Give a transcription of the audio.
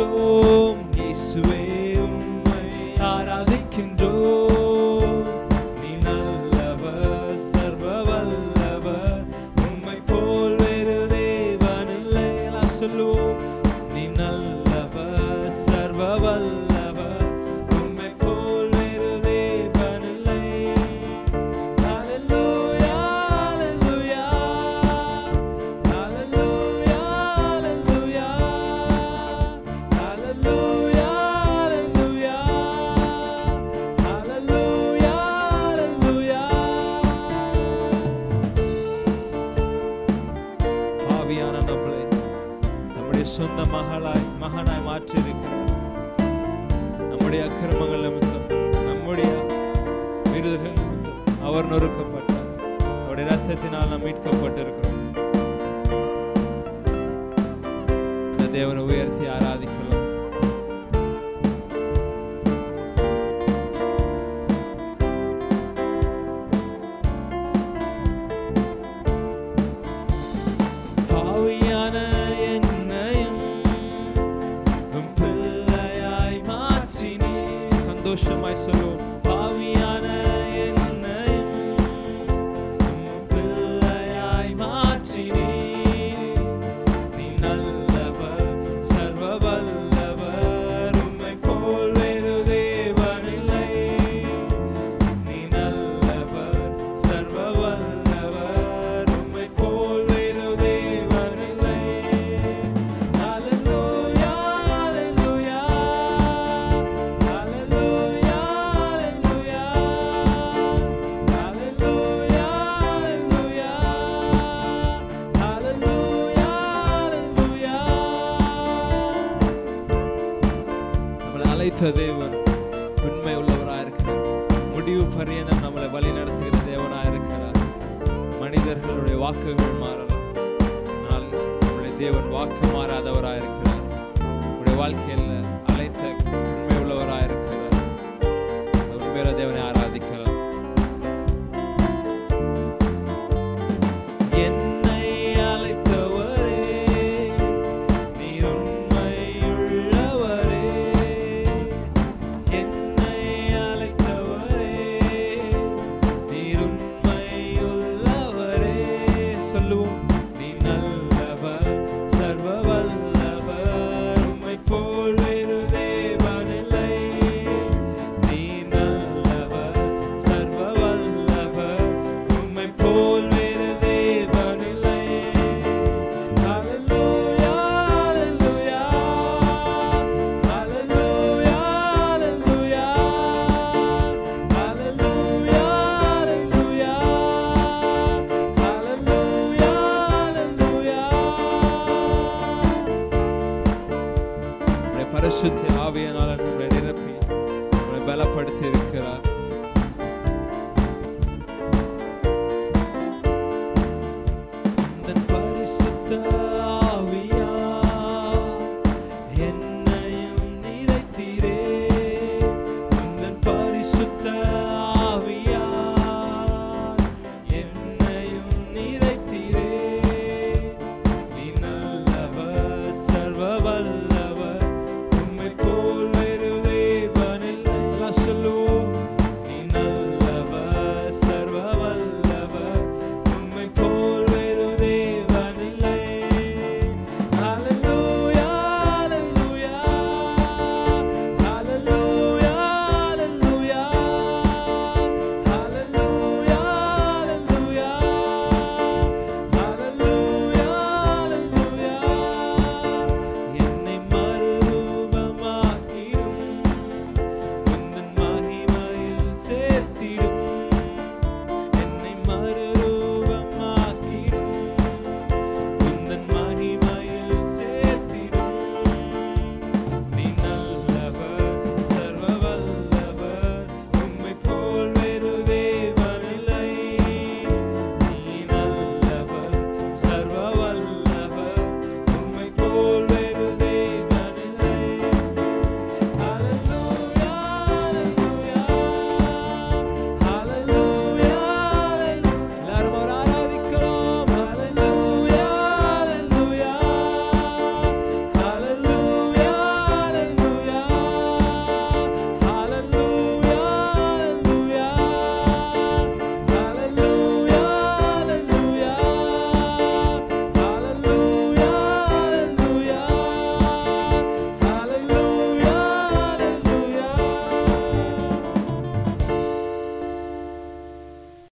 ஆராதிக்கின்றோம் இயேசுவே உம்மை ஆராதிக்கின்றோம் நீ நல்லவர் சர்வ வல்லவர் உம்மை போல் வேறு தேவனில்லை எல்லாம் சொல்லுவோம் நீ நல்லவர் சர்வ வல்லவர் உம்மை போல் வேறு தேவனில்லை Hallelujah, hallelujah, hallelujah, hallelujah, hallelujah, hallelujah, hallelujah, hallelujah. ஆவியான நம்மளை நம்முடைய சொந்த மகளாய் மகனாய் மாற்றியிருக்கிறார் நம்முடைய அக்கிரமங்கள் நிமித்தம் நம்முடைய விருதுகள் நிமித்தம் அவர் நொறுக்கப்பட்டார் அவருடைய ரத்தத்தினால் நாம் மீட்கப்பட்டிருக்கிறோம் அந்த தேவனை உயர்த்தி ஆராதிக்கலாம் பாவியான என்னையும் உம் பிள்ளையாய் மாற்றினே சந்தோஷமாய் சொல்லுவோம் பாவியான என்னையும் உம் பிள்ளையாய் மாற்றினே நீ நல்லவர் சர்வ வல்லவர் உம்மை போல் வேறு தேவனில்லை நீ நல்லவர் சர்வ வல்லவர் உம்மை போல் வேறு தேவனில்லை ஹalleluya ஹalleluya ஹalleluya ஹalleluya ஹalleluya ஹalleluya ஹalleluya நம்மளை அழைத்த தேவன் உண்மை உள்ளவராக இருக்கிறார் முடிவு பரியந்தம் நம்மளை வழி நடத்துகிற தேவனாக இருக்கிறார் மனிதர்களுடைய வாக்குகள் மாறலாம் ஆனால் நம்முடைய தேவன் வாக்கு மாறாதவராக இருக்கிறார் உங்களுடைய வாழ்க்கையில் அழைத்த உண்மை உள்ளவராக இருக்கிறார் அந்த உண்மையுள்ள தேவனை ஆராதிக்கலாம் என்னை அழைத்தவரே நீர் உண்மையுள்ளவரே என்னை அழைத்தவரே நீர் உண்மையுள்ளவரே சொல்லுவோம் நீ நல்லவர் சர்வ வல்லவர் உம்மை போல் வேறு தேவனில்லை நீ நல்லவர் சர்வ வல்லவர் உம்மை போல் வேறு தேவனில்லை Hallelujah, hallelujah, hallelujah, hallelujah, hallelujah, hallelujah, hallelujah, hallelujah. உம்முடைய பரிசுத்த ஆவியினால் நம்மளை நிரப்பி நம்மளை பலப்படுத்தி இருக்கிறார்